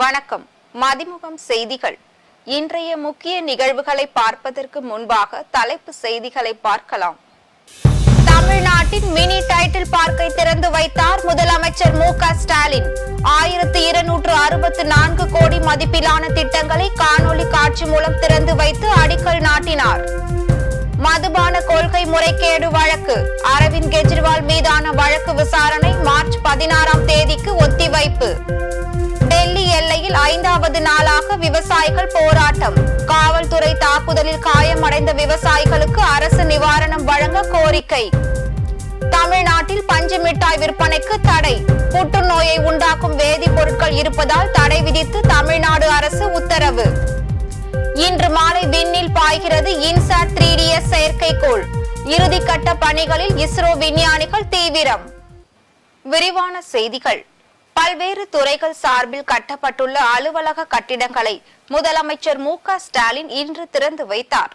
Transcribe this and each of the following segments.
வணக்கம் மதிமுகம் செய்திகள் இன்றைய முக்கிய நிகழ்வுகளை பார்ப்பதற்கு முன்பாக தலைப்பு செய்திகளை பார்க்கலாம் தமிழ்நாட்டின் மினி டைட்டில் பார்க்கை திறந்து வைத்தார் முதலமைச்சர் மு க ஸ்டாலின் ஆயிரத்து இருநூற்று அறுபத்து நான்கு கோடி மதிப்பிலான திட்டங்களை காணொலி காட்சி மூலம் திறந்து வைத்து அடிக்கல் நாட்டினார் மதுபான கொள்கை முறைகேடு வழக்கு அரவிந்த் கெஜ்ரிவால் மீதான வழக்கு விசாரணை மார்ச் பதினாறாம் தேதிக்கு ஒத்திவைப்பு டெல்லி எல்லையில் ஐந்தாவது நாளாக விவசாயிகள் போராட்டம் காவல்துறை தாக்குதலில் காயமடைந்த விவசாயிகளுக்கு அரசு நிவாரணம் வழங்க கோரிக்கை தமிழ்நாட்டில் பஞ்சு மிட்டாய் விற்பனைக்கு தடை புற்றுநோயை உண்டாக்கும் வேதிப்பொருட்கள் இருப்பதால் தடை விதித்து தமிழ்நாடு அரசு உத்தரவு இன்று மாலை விண்ணில் பாய்கிறது இன்சாட் த்ரீ டிஎஸ் செயற்கைக்கோள் இறுதிக்கட்ட பணிகளில் இஸ்ரோ விஞ்ஞானிகள் தீவிரம் விரிவான செய்திகள் பல்வேறு துறைகள் சார்பில் கட்டப்பட்டுள்ள அலுவலக கட்டிடங்களை முதலமைச்சர் மு க ஸ்டாலின் இன்று திறந்து வைத்தார்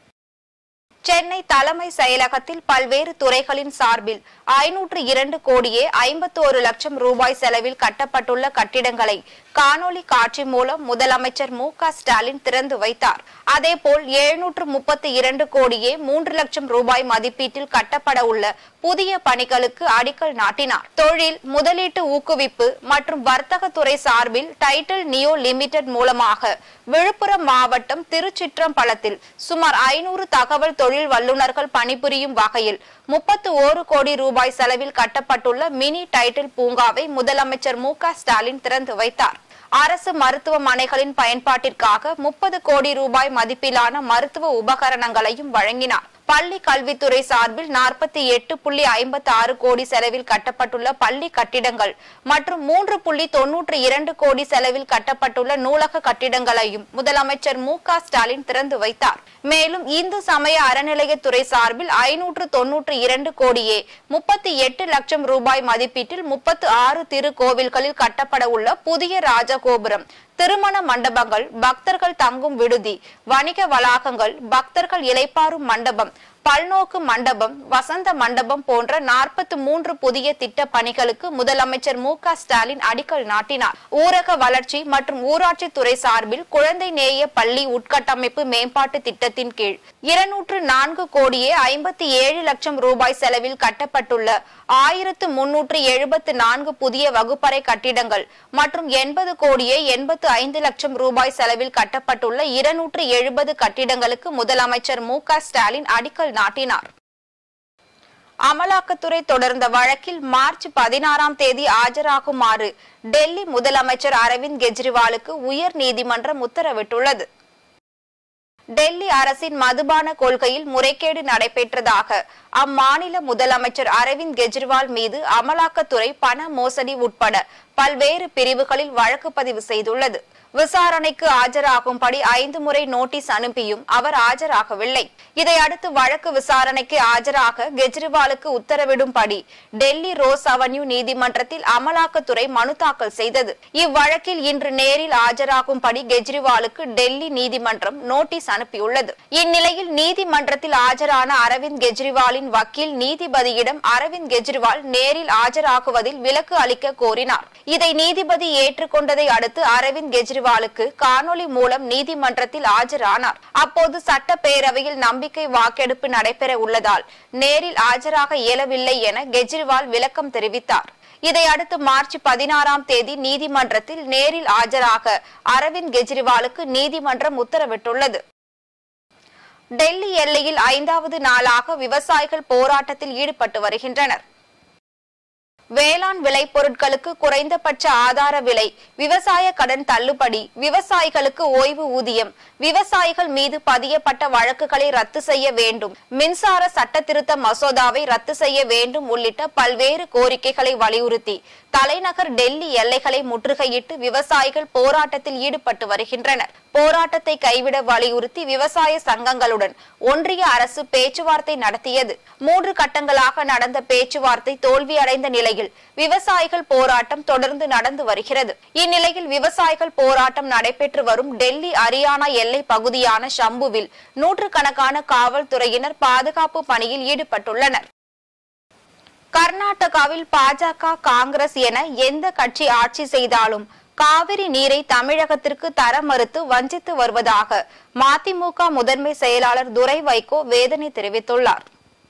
சென்னை தலைமை செயலகத்தில் பல்வேறு துறைகளின் சார்பில் ஐநூற்று இரண்டு கோடியே ஐம்பத்தோரு லட்சம் ரூபாய் செலவில் கட்டப்பட்டுள்ள கட்டிடங்களை காணொலி காட்சி மூலம் முதலமைச்சர் மு க ஸ்டாலின் திறந்து வைத்தார் அதேபோல் எழுநூற்று முப்பத்தி இரண்டு கோடியே மூன்று லட்சம் ரூபாய் மதிப்பீட்டில் கட்டப்பட உள்ள புதிய பணிகளுக்கு அடிக்கல் நாட்டினார் தொழில் முதலீட்டு ஊக்குவிப்பு மற்றும் வர்த்தகத்துறை சார்பில் டைட்டில் நியோ லிமிடெட் மூலமாக விழுப்புரம் மாவட்டம் திருச்சிற்றம்பலத்தில் சுமார் ஐநூறு தகவல் தொழில் வல்லுநர்கள் பணிபுரியும் வகையில் முப்பத்து ஓரு கோடி ரூபாய் செலவில் கட்டப்பட்டுள்ள மினி டைட்டில் பூங்காவை முதலமைச்சர் மு க ஸ்டாலின் திறந்து வைத்தார் அரசு மருத்துவமனைகளின் பயன்பாட்டிற்காக முப்பது கோடி ரூபாய் மதிப்பிலான மருத்துவ உபகரணங்களையும் வழங்கினார் பள்ளி கல்வித்துறை சார்பில் நாற்பத்தி எட்டு புள்ளி ஐம்பத்தி ஆறு கோடி செலவில் கட்டப்பட்டுள்ள பள்ளி கட்டிடங்கள் மற்றும் மூன்று புள்ளி தொன்னூற்றி இரண்டு கோடி செலவில் கட்டப்பட்டுள்ள நூலக கட்டிடங்களையும் முதலமைச்சர் மு க ஸ்டாலின் திறந்து வைத்தார் மேலும் இந்து சமய அறநிலையத்துறை சார்பில் ஐநூற்று தொன்னூற்றி இரண்டு கோடியே முப்பத்தி எட்டு லட்சம் ரூபாய் மதிப்பீட்டில் முப்பத்து ஆறு திருக்கோவில்களில் கட்டப்பட உள்ள புதிய ராஜகோபுரம் திருமண மண்டபங்கள் பக்தர்கள் தங்கும் விடுதி வணிக வளாகங்கள் பக்தர்கள் இளைப்பாறும் மண்டபம் பல்நோக்கு மண்டபம் வசந்த மண்டபம் போன்ற நாற்பத்தி மூன்று புதிய திட்ட பணிகளுக்கு முதலமைச்சர் மு க ஸ்டாலின் அடிக்கல் நாட்டினார் ஊரக வளர்ச்சி மற்றும் ஊராட்சி துறை சார்பில் குழந்தை நேய பள்ளி உட்கட்டமைப்பு மேம்பாட்டு திட்டத்தின் கீழ் இருநூற்று நான்கு கோடியே ஐம்பத்தி ஏழு லட்சம் ரூபாய் செலவில் கட்டப்பட்டுள்ள ஆயிரத்து முன்னூற்று எழுபத்து நான்கு புதிய வகுப்பறை கட்டிடங்கள் மற்றும் எண்பது கோடியே எண்பத்து ஐந்து லட்சம் ரூபாய் செலவில் கட்டப்பட்டுள்ள இருநூற்று எழுபது கட்டிடங்களுக்கு முதலமைச்சர் மு க ஸ்டாலின் அடிக்கல் நாட்டினார் அமலாக்கத்துறை தொடர்ந்த வழக்கில் மார்ச் பதினாறாம் தேதி ஆஜராகுமாறு டெல்லி முதலமைச்சர் அரவிந்த் கெஜ்ரிவாலுக்கு உயர் நீதிமன்றம் உத்தரவிட்டுள்ளது டெல்லி அரசின் மதுபான கொள்கையில் முறைகேடு நடைபெற்றதாக அம்மாநில முதலமைச்சர் அரவிந்த் கெஜ்ரிவால் மீது அமலாக்கத்துறை பண மோசடி உட்பட பல்வேறு பிரிவுகளில் வழக்கு பதிவு செய்துள்ளது விசாரணைக்கு ஆஜராகும்படி ஐந்து முறை நோட்டீஸ் அனுப்பியும் அவர் ஆஜராகவில்லை இதையடுத்து வழக்கு விசாரணைக்கு ஆஜராக கெஜ்ரிவாலுக்கு உத்தரவிடும்படி டெல்லி ரோஸ் அவென்யூ நீதிமன்றத்தில் அமலாக்கத்துறை மனு தாக்கல் செய்தது இவ்வழக்கில் இன்று நேரில் ஆஜராகும்படி கெஜ்ரிவாலுக்கு டெல்லி நீதிமன்றம் நோட்டீஸ் அனுப்பியுள்ளது இந்நிலையில் நீதிமன்றத்தில் ஆஜரான அரவிந்த் கெஜ்ரிவாலின் வக்கீல் நீதிபதியிடம் அரவிந்த் கெஜ்ரிவால் நேரில் ஆஜராகுவதில் விலக்கு அளிக்க கோரினார் இதை நீதிபதி ஏற்றுக்கொண்டதை அடுத்து அரவிந்த் கெஜ்ரிவாலுக்கு காணொலி மூலம் நீதிமன்றத்தில் ஆஜரானார் அப்போது சட்டப்பேரவையில் நம்பிக்கை வாக்கெடுப்பு நடைபெற உள்ளதால் நேரில் ஆஜராக இயலவில்லை என கெஜ்ரிவால் விளக்கம் தெரிவித்தார் இதையடுத்து மார்ச் பதினாறாம் தேதி நீதிமன்றத்தில் நேரில் ஆஜராக அரவிந்த் கெஜ்ரிவாலுக்கு நீதிமன்றம் உத்தரவிட்டுள்ளது டெல்லி எல்லையில் ஐந்தாவது நாளாக விவசாயிகள் போராட்டத்தில் ஈடுபட்டு வருகின்றனர் வேளாண் விளைபொருட்களுக்கு குறைந்தபட்ச ஆதார விலை விவசாய கடன் தள்ளுபடி விவசாயிகளுக்கு ஓய்வு ஊதியம் விவசாயிகள் மீது பதியப்பட்ட வழக்குகளை ரத்து செய்ய வேண்டும் மின்சார சட்ட திருத்த மசோதாவை ரத்து செய்ய வேண்டும் உள்ளிட்ட பல்வேறு கோரிக்கைகளை வலியுறுத்தி தலைநகர் டெல்லி எல்லைகளை முற்றுகையிட்டு விவசாயிகள் போராட்டத்தில் ஈடுபட்டு வருகின்றனர் போராட்டத்தை கைவிட வலியுறுத்தி விவசாய சங்கங்களுடன் ஒன்றிய அரசு பேச்சுவார்த்தை நடத்தியது மூன்று கட்டங்களாக நடந்த பேச்சுவார்த்தை தோல்வியடைந்த நிலையில் விவசாயிகள் போராட்டம் தொடர்ந்து நடந்து வருகிறது இந்நிலையில் விவசாயிகள் போராட்டம் நடைபெற்று வரும் டெல்லி ஹரியானா எல்லை பகுதியான ஷம்புவில் நூற்றுக்கணக்கான காவல்துறையினர் பாதுகாப்பு பணியில் ஈடுபட்டுள்ளனர் கர்நாடகாவில் பாஜக காங்கிரஸ் என எந்த கட்சி ஆட்சி செய்தாலும் காவிரி நீரை தமிழகத்திற்கு தர மறுத்து வஞ்சித்து வருவதாக மதிமுக முதன்மை செயலாளர் துரை வைகோ வேதனை தெரிவித்துள்ளார்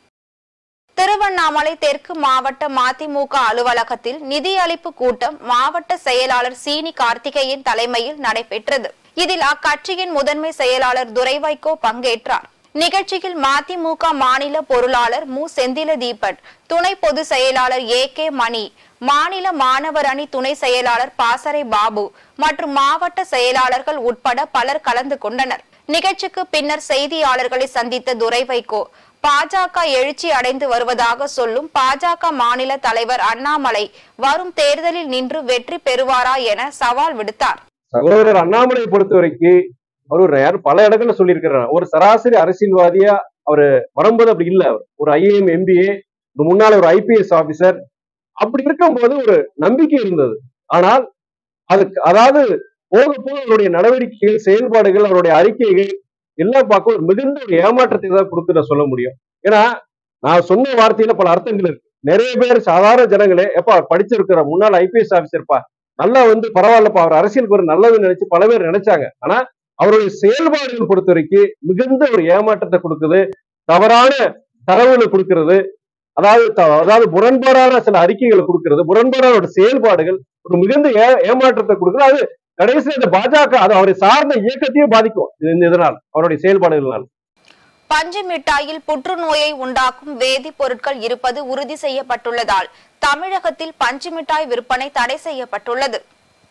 திருவண்ணாமலை தெற்கு மாவட்ட மதிமுக அலுவலகத்தில் நிதியளிப்பு கூட்டம் மாவட்ட செயலாளர் சீனி கார்த்திகேயன் தலைமையில் நடைபெற்றது இதில் அக்கட்சியின் முதன்மை செயலாளர் துரை வைகோ பங்கேற்றார் நிகழ்ச்சியில் மதிமுக மாநில பொருளாளர் மு செந்தில தீபன் துணை பொதுச் செயலாளர் ஏ கே மணி மாநில மாணவர் அணி துணை செயலாளர் பாசறை பாபு மற்றும் மாவட்ட செயலாளர்கள் உட்பட பலர் கலந்து கொண்டனர் நிகழ்ச்சிக்கு பின்னர் செய்தியாளர்களை சந்தித்த துரை வைகோ பாஜக எழுச்சி அடைந்து வருவதாக சொல்லும் பாஜக மாநில தலைவர் அண்ணாமலை வரும் தேர்தலில் நின்று வெற்றி பெறுவாரா என சவால் விடுத்தார் சகோதரர் அண்ணாமலை பொறுத்த வரைக்கும் அவர் ஒரு யார் பல இடங்கள்ல சொல்லியிருக்கிறார் ஒரு சராசரி அரசியல்வாதியா அவரு வரும்போது அப்படி இல்ல அவர் ஒரு ஐஏஎம் எம்பிஏ முன்னாள் ஒரு ஐபிஎஸ் ஆபீசர் அப்படி இருக்கும்போது ஒரு நம்பிக்கை இருந்தது ஆனால் அதுக்கு அதாவது போக போக அவருடைய நடவடிக்கைகள் செயல்பாடுகள் அவருடைய அறிக்கைகள் எல்லாம் பார்க்க ஒரு மிகுந்த ஒரு ஏமாற்றத்தை தான் கொடுத்து சொல்ல முடியும் ஏன்னா நான் சொன்ன வார்த்தையில பல அர்த்தங்கள் இருக்கு நிறைய பேர் சாதாரண ஜனங்களே எப்பா அவர் படிச்சிருக்கிற முன்னாள் ஐபிஎஸ் ஆபீசர்ப்பா நல்லா வந்து பரவாயில்லப்பா அவர் அரசியலுக்கு ஒரு நல்லதுன்னு நினைச்சு பல பேர் நினைச்சாங்க ஆனா அவருடைய செயல்பாடுகள் பொறுத்த வரைக்கும் மிகுந்த ஒரு ஏமாற்றத்தை கொடுக்குது தவறான தரவுகளை கொடுக்கிறது அதாவது த- அதாவது முரண்பாடான சில அறிக்கைகளை கொடுக்கிறது முரண்பாடான ஒரு செயல்பாடுகள் ஒரு மிகுந்த ஏ ஏமாற்றத்தை கொடுக்குது அது கடைசியில் இந்த பாஜக அது அவரை சார்ந்த இயக்கத்தையே பாதிக்கும் இந்த இதனால் அவருடைய செயல்பாடுகளால் பஞ்சு மிட்டாயில் புற்றுநோயை உண்டாக்கும் வேதிப்பொருட்கள் இருப்பது உறுதி செய்யப்பட்டுள்ளதால் தமிழகத்தில் பஞ்சு மிட்டாய் விற்பனை தடை செய்யப்பட்டுள்ளது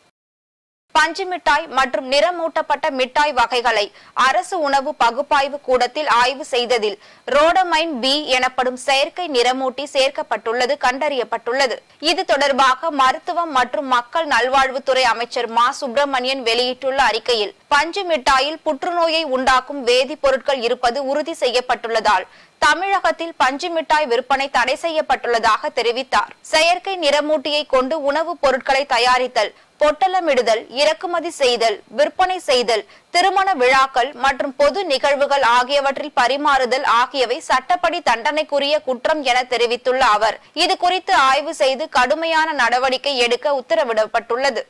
பஞ்சு மிட்டாய் மற்றும் நிறமூட்டப்பட்ட மிட்டாய் வகைகளை அரசு உணவு பகுப்பாய்வு கூடத்தில் ஆய்வு செய்ததில் ரோடமைன் பி எனப்படும் செயற்கை நிறமூட்டி சேர்க்கப்பட்டுள்ளது கண்டறியப்பட்டுள்ளது இது தொடர்பாக மருத்துவம் மற்றும் மக்கள் நல்வாழ்வுத்துறை அமைச்சர் மா சுப்பிரமணியன் வெளியிட்டுள்ள அறிக்கையில் பஞ்சு மிட்டாயில் புற்றுநோயை உண்டாக்கும் வேதிப்பொருட்கள் இருப்பது உறுதி செய்யப்பட்டுள்ளதால் தமிழகத்தில் பஞ்சு மிட்டாய் விற்பனை தடை செய்யப்பட்டுள்ளதாக தெரிவித்தார் செயற்கை நிறமூட்டியை கொண்டு உணவுப் பொருட்களை தயாரித்தல் பொட்டலமிடுதல் இறக்குமதி செய்தல் விற்பனை செய்தல் திருமண விழாக்கள் மற்றும் பொது நிகழ்வுகள் ஆகியவற்றில் பரிமாறுதல் ஆகியவை சட்டப்படி தண்டனைக்குரிய குற்றம் என தெரிவித்துள்ள அவர் இது குறித்து ஆய்வு செய்து கடுமையான நடவடிக்கை எடுக்க உத்தரவிடப்பட்டுள்ளது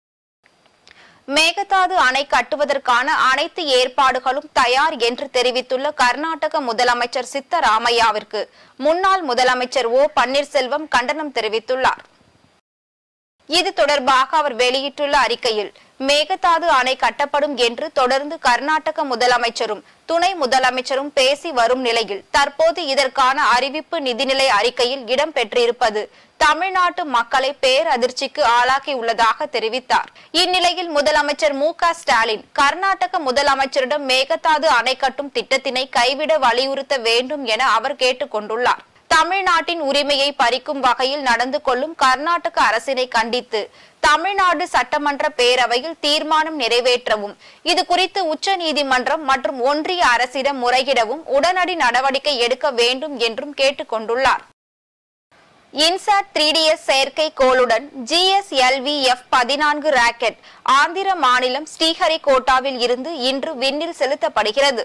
மேகதாது அணை கட்டுவதற்கான அனைத்து ஏற்பாடுகளும் தயார் என்று தெரிவித்துள்ள கர்நாடக முதலமைச்சர் சித்தராமையாவிற்கு முன்னாள் முதலமைச்சர் ஓ பன்னீர்செல்வம் கண்டனம் தெரிவித்துள்ளார் இது தொடர்பாக அவர் வெளியிட்டுள்ள அறிக்கையில் மேகதாது அணை கட்டப்படும் என்று தொடர்ந்து கர்நாடக முதலமைச்சரும் துணை முதலமைச்சரும் பேசி வரும் நிலையில் தற்போது இதற்கான அறிவிப்பு நிதிநிலை அறிக்கையில் இடம்பெற்றிருப்பது தமிழ்நாட்டு மக்களை பேரதிர்ச்சிக்கு ஆளாக்கியுள்ளதாக தெரிவித்தார் இந்நிலையில் முதலமைச்சர் மு க ஸ்டாலின் கர்நாடக முதலமைச்சரிடம் மேகதாது அணை கட்டும் திட்டத்தினை கைவிட வலியுறுத்த வேண்டும் என அவர் கேட்டுக் கொண்டுள்ளார் தமிழ்நாட்டின் உரிமையை பறிக்கும் வகையில் நடந்து கொள்ளும் கர்நாடக அரசினை கண்டித்து தமிழ்நாடு சட்டமன்ற பேரவையில் தீர்மானம் நிறைவேற்றவும் இது குறித்து உச்ச நீதிமன்றம் மற்றும் ஒன்றிய அரசிடம் முறையிடவும் உடனடி நடவடிக்கை எடுக்க வேண்டும் என்றும் கேட்டுக் கொண்டுள்ளார் இன்சாட் த்ரீ டிஎஸ் செயற்கைக்கோளுடன் ஜிஎஸ்எல்வி எஃப் பதினான்கு ராக்கெட் ஆந்திர மாநிலம் ஸ்ரீஹரிகோட்டாவில் இருந்து இன்று விண்ணில் செலுத்தப்படுகிறது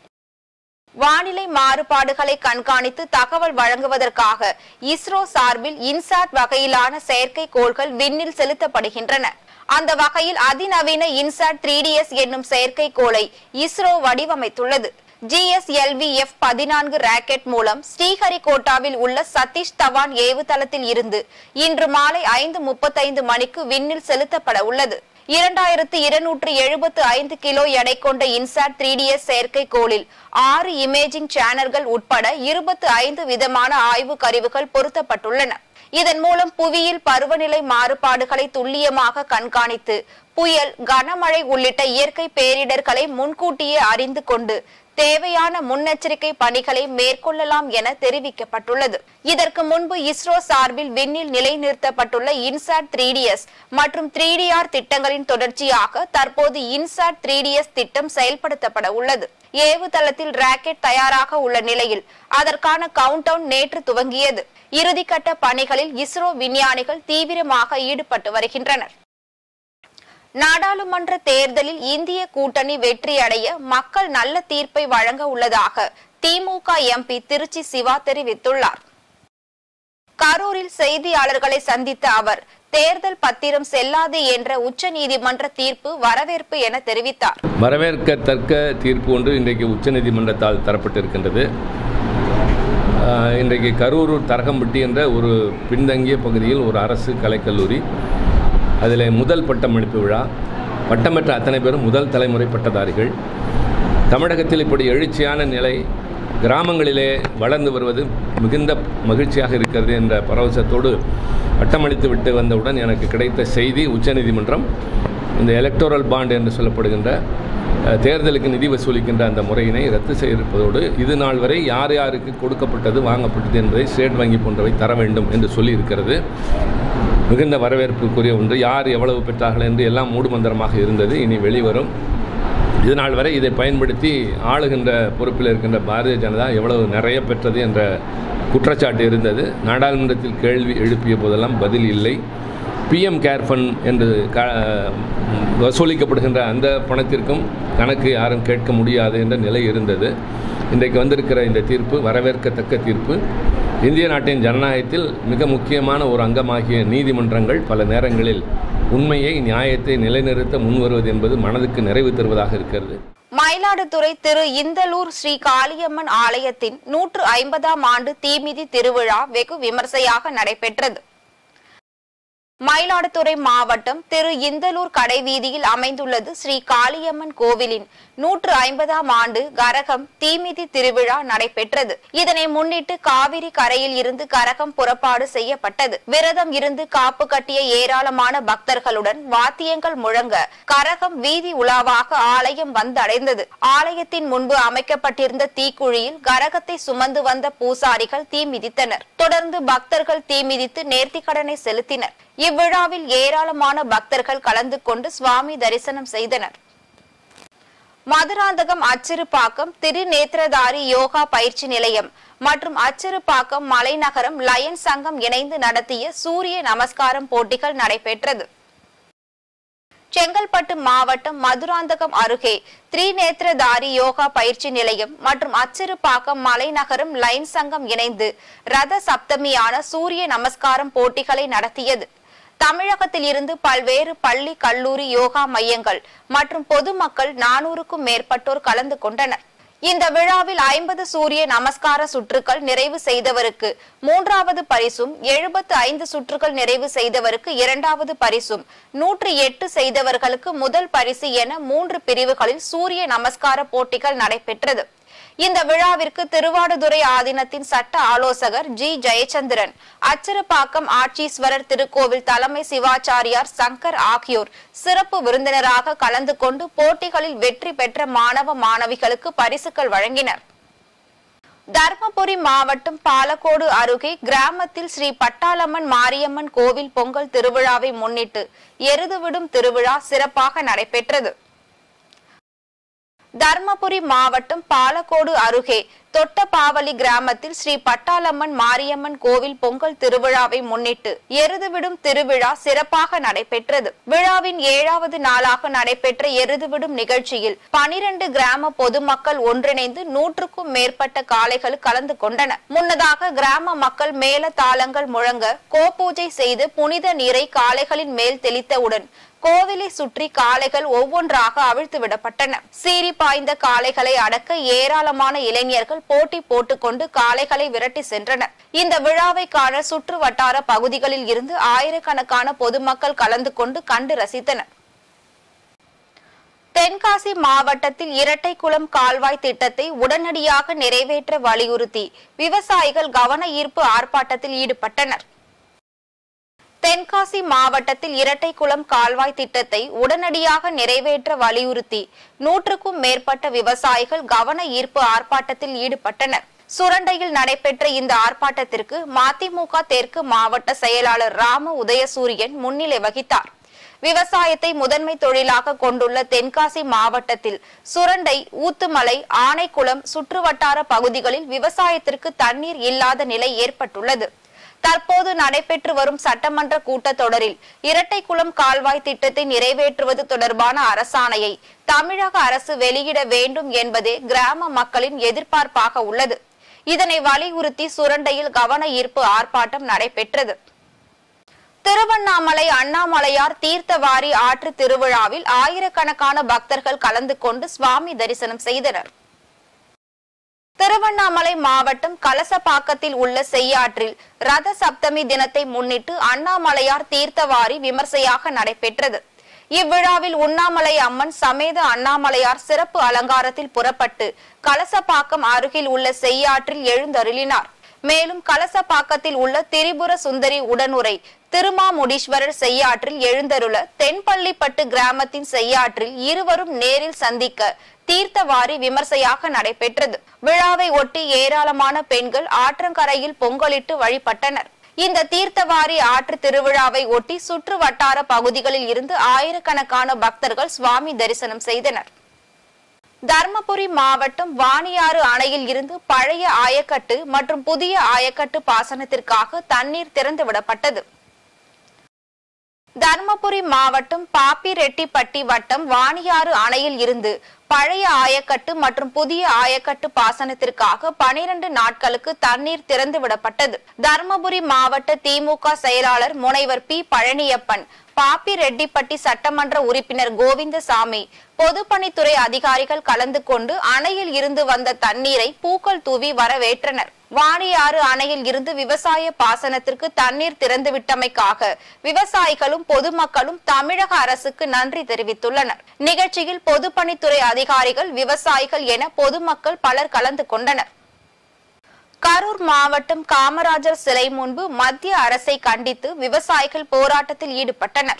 வானிலை மாறுபாடுகளை கண்காணித்து தகவல் வழங்குவதற்காக இஸ்ரோ சார்பில் இன்சாட் வகையிலான செயற்கைக்கோள்கள் விண்ணில் செலுத்தப்படுகின்றன அந்த வகையில் அதிநவீன இன்சாட் த்ரீ டிஎஸ் என்னும் செயற்கைக்கோளை இஸ்ரோ வடிவமைத்துள்ளது ஜிஎஸ்எல்வி எஃப் பதினான்கு ராக்கெட் மூலம் ஸ்ரீஹரிகோட்டாவில் உள்ள சதீஷ் தவான் ஏவுதளத்தில் இருந்து இன்று மாலை ஐந்து முப்பத்தைந்து மணிக்கு விண்ணில் செலுத்தப்பட உள்ளது இரண்டாயிரத்து இருநூற்று எழுபத்து ஐந்து கிலோ எடை கொண்ட இன்சாட் த்ரீ டிஎஸ் செயற்கைக்கோளில் ஆறு இமேஜிங் சேனல்கள் உட்பட இருபத்து ஐந்து விதமான ஆய்வு கருவிகள் பொருத்தப்பட்டுள்ளன இதன் மூலம் புவியில் பருவநிலை மாறுபாடுகளை துல்லியமாக கண்காணித்து புயல் கனமழை உள்ளிட்ட இயற்கை பேரிடர்களை முன்கூட்டியே அறிந்து கொண்டு தேவையான முன்னெச்சரிக்கை பணிகளை மேற்கொள்ளலாம் என தெரிவிக்கப்பட்டுள்ளது இதற்கு முன்பு இஸ்ரோ சார்பில் விண்ணில் நிலைநிறுத்தப்பட்டுள்ள இன்சாட் த்ரீ மற்றும் த்ரீ திட்டங்களின் தொடர்ச்சியாக தற்போது இன்சாட் த்ரீ திட்டம் செயல்படுத்தப்பட உள்ளது ஏவுதளத்தில் ராக்கெட் தயாராக உள்ள நிலையில் அதற்கான கவுண்டவுன் நேற்று துவங்கியது இறுதிக்கட்ட பணிகளில் இஸ்ரோ விஞ்ஞானிகள் தீவிரமாக ஈடுபட்டு வருகின்றனர் நாடாளுமன்ற தேர்தலில் இந்திய கூட்டணி வெற்றியடைய மக்கள் நல்ல தீர்ப்பை வழங்க உள்ளதாக திமுக எம்பி திருச்சி சிவா தெரிவித்துள்ளார் கரூரில் செய்தியாளர்களை சந்தித்த அவர் தேர்தல் பத்திரம் செல்லாது என்ற உச்சநீதிமன்ற தீர்ப்பு வரவேற்பு என தெரிவித்தார் வரவேற்கத்தக்க தீர்ப்பு ஒன்று இன்றைக்கு உச்சநீதிமன்றத்தால் தரப்பட்டிருக்கின்றது ஆஹ், இன்றைக்கு கரூர் தரகம்பட்டி என்ற ஒரு பின்தங்கிய பகுதியில் ஒரு அரசு கலைக்கல்லூரி அதில் முதல் பட்டமளிப்பு விழா பட்டம் பெற்ற அத்தனை பேரும் முதல் தலைமுறை பட்டதாரிகள் தமிழகத்தில் இப்படி எழுச்சியான நிலை கிராமங்களிலே வளர்ந்து வருவது மிகுந்த மகிழ்ச்சியாக இருக்கிறது என்ற பரவசத்தோடு பட்டமளித்து விட்டு வந்தவுடன் எனக்கு கிடைத்த செய்தி உச்சநீதிமன்றம் இந்த எலக்டோரல் பாண்ட் என்று சொல்லப்படுகின்ற அஹ், தேர்தலுக்கு நிதி வசூலிக்கின்ற அந்த முறையினை ரத்து செய்திருப்பதோடு இது நாள் வரை யார் யாருக்கு கொடுக்கப்பட்டது வாங்கப்பட்டது என்பதை ஸ்டேட் வங்கி போன்றவை தர வேண்டும் என்று சொல்லியிருக்கிறது மிகுந்த வரவேற்புக்குரிய ஒன்று யார் எவ்வளவு பெற்றார்கள் என்று எல்லாம் மூடுமந்திரமாக இருந்தது இனி வெளிவரும் இது நாள் வரை இதை பயன்படுத்தி ஆளுகின்ற பொறுப்பில் இருக்கின்ற பாரதிய ஜனதா எவ்வளவு நிறைய பெற்றது என்ற குற்றச்சாட்டு இருந்தது நாடாளுமன்றத்தில் கேள்வி எழுப்பிய போதெல்லாம் பதில் இல்லை பிஎம் கேர் ஃபண்ட் என்று க வசூலிக்கப்படுகின்ற அந்த பணத்திற்கும் கணக்கு யாரும் கேட்க முடியாது என்ற நிலை இருந்தது இன்றைக்கு வந்திருக்கிற இந்த தீர்ப்பு வரவேற்கத்தக்க தீர்ப்பு இந்திய நாட்டின் ஜனநாயகத்தில் மிக முக்கியமான ஒரு அங்கமாகிய நீதிமன்றங்கள் பல நேரங்களில் உண்மையை நியாயத்தை நிலைநிறுத்த முன்வருவது என்பது மனதுக்கு நிறைவு தருவதாக இருக்கிறது மயிலாடுதுறை திரு இந்தலூர் ஸ்ரீ காளியம்மன் ஆலயத்தின் நூற்று ஐம்பதாம் ஆண்டு தீமிதி திருவிழா வெகு விமர்சையாக நடைபெற்றது மயிலாடுதுறை மாவட்டம் திரு இந்தலூர் கடைவீதியில் அமைந்துள்ளது ஸ்ரீ காளியம்மன் கோவிலின் நூற்று ஐம்பதாம் ஆண்டு கரகம் தீமிதி திருவிழா நடைபெற்றது இதனை முன்னிட்டு காவிரி கரையில் இருந்து கரகம் புறப்பாடு செய்யப்பட்டது விரதம் இருந்து காப்பு கட்டிய ஏராளமான பக்தர்களுடன் வாத்தியங்கள் முழங்க கரகம் வீதி உலாவாக ஆலயம் வந்தடைந்தது ஆலயத்தின் முன்பு அமைக்கப்பட்டிருந்த தீக்குழியில் கரகத்தை சுமந்து வந்த பூசாரிகள் தீ மிதித்தனர் தொடர்ந்து பக்தர்கள் தீ மிதித்து நேர்த்திக்கடனை செலுத்தினர் இவ்விழாவில் ஏராளமான பக்தர்கள் கலந்து கொண்டு சுவாமி தரிசனம் செய்தனர் மதுராந்தகம் அச்சிறுபாக்கம் திருநேத்திரதாரி யோகா பயிற்சி நிலையம் மற்றும் அச்சிறுபாக்கம் மலைநகரம் லயன் சங்கம் இணைந்து நடத்திய சூரிய நமஸ்காரம் போட்டிகள் நடைபெற்றது செங்கல்பட்டு மாவட்டம் மதுராந்தகம் அருகே திரிநேத்திரதாரி யோகா பயிற்சி நிலையம் மற்றும் அச்சிறுபாக்கம் மலைநகரம் லைன் சங்கம் இணைந்து ரத சப்தமியான சூரிய நமஸ்காரம் போட்டிகளை நடத்தியது தமிழகத்தில் இருந்து பல்வேறு பள்ளி கல்லூரி யோகா மையங்கள் மற்றும் பொதுமக்கள் நானூறுக்கும் மேற்பட்டோர் கலந்து கொண்டனர் இந்த விழாவில் ஐம்பது சூரிய நமஸ்கார சுற்றுகள் நிறைவு செய்தவருக்கு மூன்றாவது பரிசும் எழுபத்து ஐந்து சுற்றுகள் நிறைவு செய்தவருக்கு இரண்டாவது பரிசும் நூற்றி எட்டு செய்தவர்களுக்கு முதல் பரிசு என மூன்று பிரிவுகளில் சூரிய நமஸ்கார போட்டிகள் நடைபெற்றது இந்த விழாவிற்கு திருவாடுதுறை ஆதீனத்தின் சட்ட ஆலோசகர் ஜி ஜெயச்சந்திரன் அச்சிறுபாக்கம் ஆட்சீஸ்வரர் திருக்கோவில் தலைமை சிவாச்சாரியார் சங்கர் ஆகியோர் சிறப்பு விருந்தினராக கலந்து கொண்டு போட்டிகளில் வெற்றி பெற்ற மாணவ மாணவிகளுக்கு பரிசுகள் வழங்கினர் தர்மபுரி மாவட்டம் பாலக்கோடு அருகே கிராமத்தில் ஸ்ரீ பட்டாளம்மன் மாரியம்மன் கோவில் பொங்கல் திருவிழாவை முன்னிட்டு எருதுவிடும் திருவிழா சிறப்பாக நடைபெற்றது தர்மபுரி மாவட்டம் பாலக்கோடு அருகே தொட்டபாவலி கிராமத்தில் ஸ்ரீ பட்டாளம்மன் மாரியம்மன் கோவில் பொங்கல் திருவிழாவை முன்னிட்டு எருதுவிடும் திருவிழா சிறப்பாக நடைபெற்றது விழாவின் ஏழாவது நாளாக நடைபெற்ற எருதுவிடும் நிகழ்ச்சியில் பனிரெண்டு கிராம பொதுமக்கள் ஒன்றிணைந்து நூற்றுக்கும் மேற்பட்ட காளைகள் கலந்து கொண்டன முன்னதாக கிராம மக்கள் மேல தாளங்கள் முழங்க கோபூஜை செய்து புனித நீரை காளைகளின் மேல் தெளித்தவுடன் கோவிலை சுற்றி காளைகள் ஒவ்வொன்றாக அவிழ்த்து விடப்பட்டன சீறி பாய்ந்த காளைகளை அடக்க ஏராளமான இளைஞர்கள் போட்டி போட்டுக்கொண்டு காளைகளை விரட்டி சென்றனர் இந்த விழாவை காண சுற்று வட்டார பகுதிகளில் இருந்து ஆயிரக்கணக்கான பொதுமக்கள் கலந்து கொண்டு கண்டு ரசித்தனர் தென்காசி மாவட்டத்தில் இரட்டைக்குளம் கால்வாய் திட்டத்தை உடனடியாக நிறைவேற்ற வலியுறுத்தி விவசாயிகள் கவன ஈர்ப்பு ஆர்ப்பாட்டத்தில் ஈடுபட்டனர் தென்காசி மாவட்டத்தில் இரட்டைக்குளம் கால்வாய் திட்டத்தை உடனடியாக நிறைவேற்ற வலியுறுத்தி நூற்றுக்கும் மேற்பட்ட விவசாயிகள் கவன ஈர்ப்பு ஆர்ப்பாட்டத்தில் ஈடுபட்டனர் சுரண்டையில் நடைபெற்ற இந்த ஆர்ப்பாட்டத்திற்கு மதிமுக தெற்கு மாவட்ட செயலாளர் ராம உதயசூரியன் முன்னிலை வகித்தார் விவசாயத்தை முதன்மை தொழிலாக கொண்டுள்ள தென்காசி மாவட்டத்தில் சுரண்டை ஊத்துமலை ஆனைக்குளம் சுற்றுவட்டார பகுதிகளில் விவசாயத்திற்கு தண்ணீர் இல்லாத நிலை ஏற்பட்டுள்ளது தற்போது நடைபெற்று வரும் சட்டமன்ற கூட்டத்தொடரில் இரட்டைக்குளம் கால்வாய் திட்டத்தை நிறைவேற்றுவது தொடர்பான அரசாணையை தமிழக அரசு வெளியிட வேண்டும் என்பதே கிராம மக்களின் எதிர்பார்ப்பாக உள்ளது இதனை வலியுறுத்தி சுரண்டையில் கவன ஈர்ப்பு ஆர்ப்பாட்டம் நடைபெற்றது திருவண்ணாமலை அண்ணாமலையார் தீர்த்தவாரி ஆற்று திருவிழாவில் ஆயிரக்கணக்கான பக்தர்கள் கலந்து கொண்டு சுவாமி தரிசனம் செய்தனர் திருவண்ணாமலை மாவட்டம் கலசப்பாக்கத்தில் உள்ள செய்யாற்றில் ரத சப்தமி தினத்தை முன்னிட்டு அண்ணாமலையார் தீர்த்தவாரி விமர்சையாக நடைபெற்றது இவ்விழாவில் உண்ணாமலை அம்மன் சமேத அண்ணாமலையார் சிறப்பு அலங்காரத்தில் புறப்பட்டு கலசப்பாக்கம் அருகில் உள்ள செய்யாற்றில் எழுந்தருளினார் மேலும் கலசப்பாக்கத்தில் உள்ள திரிபுர சுந்தரி உடனுரை திருமாமுடீஸ்வரர் செய்யாற்றில் எழுந்தருள தென்பள்ளிப்பட்டு கிராமத்தின் செய்யாற்றில் இருவரும் நேரில் சந்திக்க தீர்த்தவாரி விமர்சையாக நடைபெற்றது விழாவை ஒட்டி ஏராளமான பெண்கள் ஆற்றங்கரையில் பொங்கலிட்டு வழிபட்டனர் இந்த தீர்த்தவாரி ஆற்று திருவிழாவை ஒட்டி சுற்று வட்டார பகுதிகளில் இருந்து ஆயிரக்கணக்கான பக்தர்கள் சுவாமி தரிசனம் செய்தனர் தர்மபுரி மாவட்டம் வாணியாறு அணையில் இருந்து பழைய ஆயக்கட்டு மற்றும் புதிய ஆயக்கட்டு பாசனத்திற்காக தண்ணீர் திறந்துவிடப்பட்டது தர்மபுரி மாவட்டம் பாப்பிரெட்டிப்பட்டி வட்டம் வாணியாறு அணையில் இருந்து பழைய ஆயக்கட்டு மற்றும் புதிய ஆயக்கட்டு பாசனத்திற்காக பனிரெண்டு நாட்களுக்கு தண்ணீர் திறந்து விடப்பட்டது தர்மபுரி மாவட்ட திமுக செயலாளர் முனைவர் பி பழனியப்பன் பாப்பிரெட்டிப்பட்டி சட்டமன்ற உறுப்பினர் கோவிந்தசாமி பொதுப்பணித்துறை அதிகாரிகள் கலந்து கொண்டு அணையில் இருந்து வந்த தண்ணீரை பூக்கள் தூவி வரவேற்றனர் வாணியாறு அணையில் இருந்து விவசாய பாசனத்திற்கு தண்ணீர் திறந்துவிட்டமைக்காக விவசாயிகளும் பொதுமக்களும் தமிழக அரசுக்கு நன்றி தெரிவித்துள்ளனர் நிகழ்ச்சியில் பொதுப்பணித்துறை அதிகாரிகள் விவசாயிகள் என பொதுமக்கள் பலர் கலந்து கொண்டனர் கரூர் மாவட்டம் காமராஜர் சிலை முன்பு மத்திய அரசை கண்டித்து விவசாயிகள் போராட்டத்தில் ஈடுபட்டனர்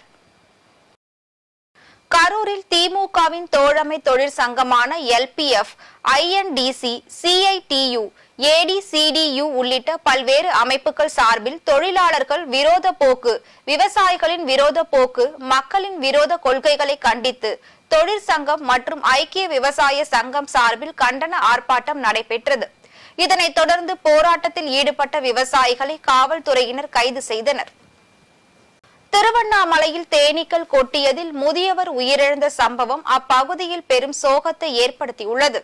கரூரில் திமுகவின் தோழமை தொழிற்சங்கமான எல்பிஎஃப் ஐஎன்டிசி சிஐடியு ஏடிசிடியு உள்ளிட்ட பல்வேறு அமைப்புகள் சார்பில் தொழிலாளர்கள் விரோத போக்கு விவசாயிகளின் விரோத போக்கு மக்களின் விரோத கொள்கைகளை கண்டித்து தொழிற்சங்கம் மற்றும் ஐக்கிய விவசாய சங்கம் சார்பில் கண்டன ஆர்ப்பாட்டம் நடைபெற்றது இதனைத் தொடர்ந்து போராட்டத்தில் ஈடுபட்ட விவசாயிகளை காவல்துறையினர் கைது செய்தனர் திருவண்ணாமலையில் தேனீக்கள் கொட்டியதில் முதியவர் உயிரிழந்த சம்பவம் அப்பகுதியில் பெரும் சோகத்தை ஏற்படுத்தியுள்ளது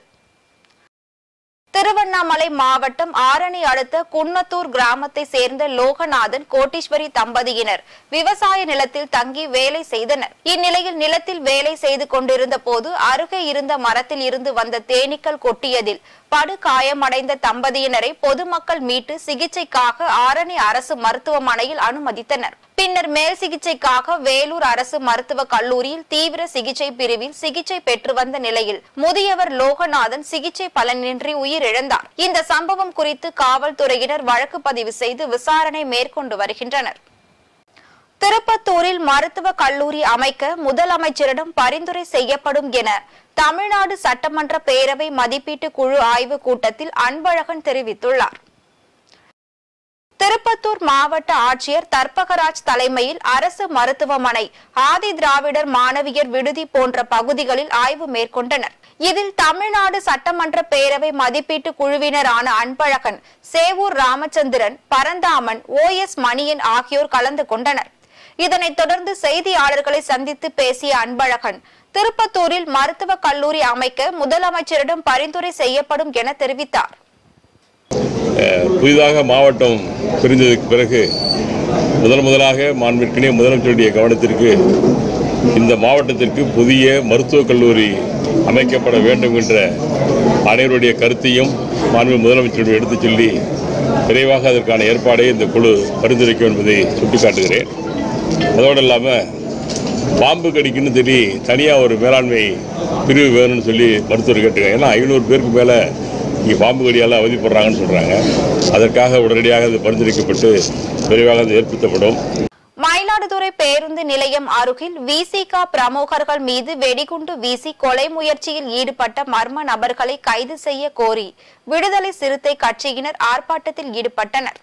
திருவண்ணாமலை மாவட்டம் ஆரணி அடுத்த குன்னத்தூர் கிராமத்தை சேர்ந்த லோகநாதன் கோட்டீஸ்வரி தம்பதியினர் விவசாய நிலத்தில் தங்கி வேலை செய்தனர் இந்நிலையில் நிலத்தில் வேலை செய்து கொண்டிருந்த போது அருகே இருந்த மரத்தில் இருந்து வந்த தேனீக்கள் கொட்டியதில் படு காயமடைந்த தம்பதியினரை பொதுமக்கள் மீட்டு சிகிச்சைக்காக ஆரணி அரசு மருத்துவமனையில் அனுமதித்தனர் பின்னர் மேல் சிகிச்சைக்காக வேலூர் அரசு மருத்துவக் கல்லூரியில் தீவிர சிகிச்சை பிரிவில் சிகிச்சை பெற்று வந்த நிலையில் முதியவர் லோகநாதன் சிகிச்சை பலனின்றி உயிரிழந்தார் இந்த சம்பவம் குறித்து காவல்துறையினர் வழக்கு பதிவு செய்து விசாரணை மேற்கொண்டு வருகின்றனர் திருப்பத்தூரில் மருத்துவ கல்லூரி அமைக்க முதலமைச்சரிடம் பரிந்துரை செய்யப்படும் என தமிழ்நாடு சட்டமன்ற பேரவை மதிப்பீட்டு குழு ஆய்வு கூட்டத்தில் அன்பழகன் தெரிவித்துள்ளார் திருப்பத்தூர் மாவட்ட ஆட்சியர் தர்பகராஜ் தலைமையில் அரசு மருத்துவமனை ஆதி திராவிடர் மாணவியர் விடுதி போன்ற பகுதிகளில் ஆய்வு மேற்கொண்டனர் இதில் தமிழ்நாடு சட்டமன்ற பேரவை மதிப்பீட்டு குழுவினரான அன்பழகன் சேவூர் ராமச்சந்திரன் பரந்தாமன் ஓ எஸ் மணியன் ஆகியோர் கலந்து கொண்டனர் இதனைத் தொடர்ந்து செய்தியாளர்களை சந்தித்து பேசிய அன்பழகன் திருப்பத்தூரில் மருத்துவக் கல்லூரி அமைக்க முதலமைச்சரிடம் பரிந்துரை செய்யப்படும் என தெரிவித்தார் புதிதாக மாவட்டம் பிரிந்ததுக்கு பிறகு முதல் முதலாக மாண்பிற்கினே முதலமைச்சருடைய கவனத்திற்கு இந்த மாவட்டத்திற்கு புதிய மருத்துவக் கல்லூரி அமைக்கப்பட வேண்டும் என்ற அனைவருடைய கருத்தையும் மாண்பு முதலமைச்சருடைய எடுத்துச் சொல்லி விரைவாக அதற்கான ஏற்பாடை இந்த குழு பரிந்துரைக்கும் என்பதை சுட்டிக்காட்டுகிறேன் அதோடு இல்லாமல் பாம்பு கடிக்குன்னு சொல்லி தனியாக ஒரு மேலாண்மை பிரிவு வேணும்னு சொல்லி மருத்துவர் கேட்டுருக்காங்க ஏன்னா ஐநூறு பேருக்கு மேலே இங்கே பாம்பு கடியால் அவதிப்படுறாங்கன்னு சொல்கிறாங்க அதற்காக உடனடியாக அது பரிந்துரைக்கப்பட்டு விரைவாக அது ஏற்படுத்தப்படும் மயிலாடுதுறை பேருந்து நிலையம் அருகில் விசிக பிரமுகர்கள் மீது வெடிகுண்டு வீசி கொலை முயற்சியில் ஈடுபட்ட மர்ம நபர்களை கைது செய்ய கோரி விடுதலை சிறுத்தை கட்சியினர் ஆர்ப்பாட்டத்தில் ஈடுபட்டனர்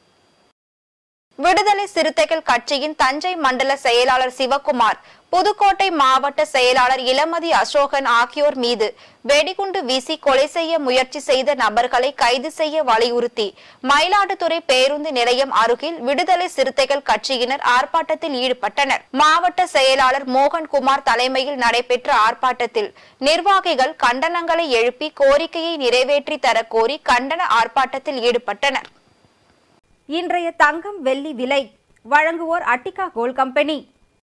விடுதலை சிறுத்தைகள் கட்சியின் தஞ்சை மண்டல செயலாளர் சிவகுமார் புதுக்கோட்டை மாவட்ட செயலாளர் இளமதி அசோகன் ஆகியோர் மீது வெடிகுண்டு வீசி கொலை செய்ய முயற்சி செய்த நபர்களை கைது செய்ய வலியுறுத்தி மயிலாடுதுறை பேருந்து நிலையம் அருகில் விடுதலை சிறுத்தைகள் கட்சியினர் ஆர்ப்பாட்டத்தில் ஈடுபட்டனர் மாவட்ட செயலாளர் மோகன்குமார் தலைமையில் நடைபெற்ற ஆர்ப்பாட்டத்தில் நிர்வாகிகள் கண்டனங்களை எழுப்பி கோரிக்கையை நிறைவேற்றி தர கோரி கண்டன ஆர்ப்பாட்டத்தில் ஈடுபட்டனர் இன்றைய தங்கம் வெள்ளி விலை வழங்குவோர் அட்டிகா கோல்ட் கம்பெனி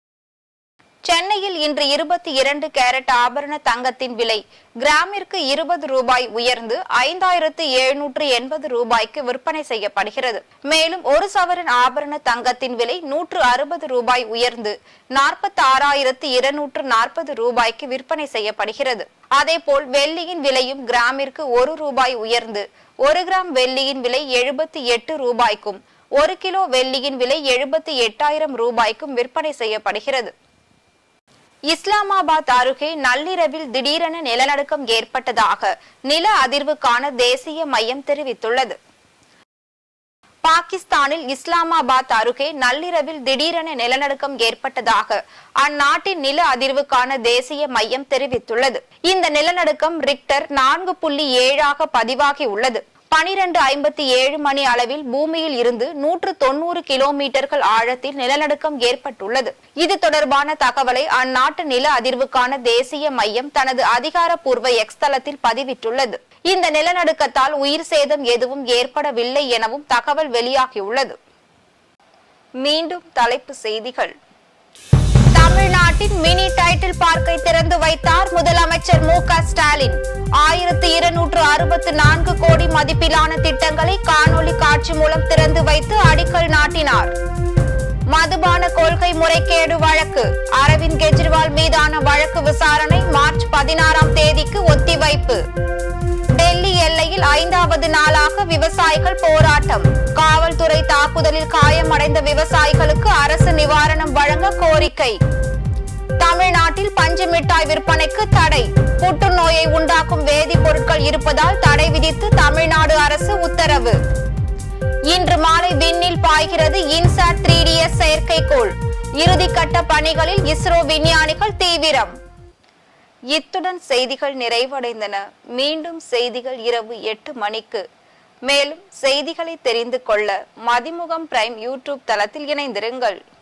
சென்னையில் இன்று இருபத்தி இரண்டு கேரட் ஆபரண தங்கத்தின் விலை கிராமிற்கு இருபது ரூபாய் உயர்ந்து ஐந்தாயிரத்து எழுநூற்று எண்பது ரூபாய்க்கு விற்பனை செய்யப்படுகிறது மேலும் ஒரு சவரன் ஆபரண தங்கத்தின் விலை நூற்று அறுபது ரூபாய் உயர்ந்து நாற்பத்தி ஆறாயிரத்து இருநூற்று நாற்பது ரூபாய்க்கு விற்பனை செய்யப்படுகிறது அதேபோல் வெள்ளியின் விலையும் கிராமிற்கு ஒரு ரூபாய் உயர்ந்து ஒரு கிராம் வெள்ளியின் விலை எழுபத்தி எட்டு ரூபாய்க்கும் ஒரு கிலோ வெள்ளியின் விலை எழுபத்தி எட்டாயிரம் ரூபாய்க்கும் விற்பனை செய்யப்படுகிறது இஸ்லாமாபாத் அருகே நள்ளிரவில் திடீரென நிலநடுக்கம் ஏற்பட்டதாக நில அதிர்வுக்கான தேசிய மையம் தெரிவித்துள்ளது பாகிஸ்தானில் இஸ்லாமாபாத் அருகே நள்ளிரவில் திடீரென நிலநடுக்கம் ஏற்பட்டதாக அந்நாட்டின் நில அதிர்வுக்கான தேசிய மையம் தெரிவித்துள்ளது இந்த நிலநடுக்கம் ரிக்டர் நான்கு புள்ளி ஏழாக பதிவாகி உள்ளது பனிரெண்டு ஐம்பத்தி ஏழு மணி அளவில் பூமியில் இருந்து நூற்று தொண்ணூறு கிலோமீட்டர்கள் ஆழத்தில் நிலநடுக்கம் ஏற்பட்டுள்ளது இது தொடர்பான தகவலை அந்நாட்டு நில அதிர்வுக்கான தேசிய மையம் தனது அதிகாரப்பூர்வ எக்ஸ் தளத்தில் பதிவிட்டுள்ளது இந்த நிலநடுக்கத்தால் உயிர் சேதம் எதுவும் ஏற்படவில்லை எனவும் தகவல் வெளியாகியுள்ளது மீண்டும் தலைப்பு செய்திகள் தமிழ்நாட்டின் மினி டைட்டில் பார்க்கை திறந்து வைத்தார் முதலமைச்சர் மு க ஸ்டாலின் ஆயிரத்தி இருநூற்று அறுபத்து நான்கு கோடி மதிப்பிலான திட்டங்களை காணொலி காட்சி மூலம் திறந்து வைத்து அடிக்கல் நாட்டினார் மதுபான கொள்கை முறைகேடு வழக்கு அரவிந்த் கெஜ்ரிவால் மீதான வழக்கு விசாரணை மார்ச் பதினாறாம் தேதிக்கு ஒத்திவைப்பு டெல்லி எல்லையில் ஐந்தாவது நாளாக விவசாயிகள் போராட்டம் காவல்துறை தாக்குதலில் காயமடைந்த விவசாயிகளுக்கு அரசு நிவாரணம் வழங்க கோரிக்கை தமிழ்நாட்டில் பஞ்சு மிட்டாய் விற்பனைக்கு தடை புற்றுநோயை உண்டாக்கும் வேதிப்பொருட்கள் இருப்பதால் தடை விதித்து தமிழ்நாடு அரசு உத்தரவு இன்று மாலை விண்ணில் பாய்கிறது இன்சாட் த்ரீ டிஎஸ் செயற்கைக்கோள் இறுதிக்கட்ட பணிகளில் இஸ்ரோ விஞ்ஞானிகள் தீவிரம் இத்துடன் செய்திகள் நிறைவடைந்தன மீண்டும் செய்திகள் இரவு எட்டு மணிக்கு மேலும் செய்திகளை தெரிந்து கொள்ள மதிமுகம் பிரைம் யூடியூப் தளத்தில் இணைந்திருங்கள்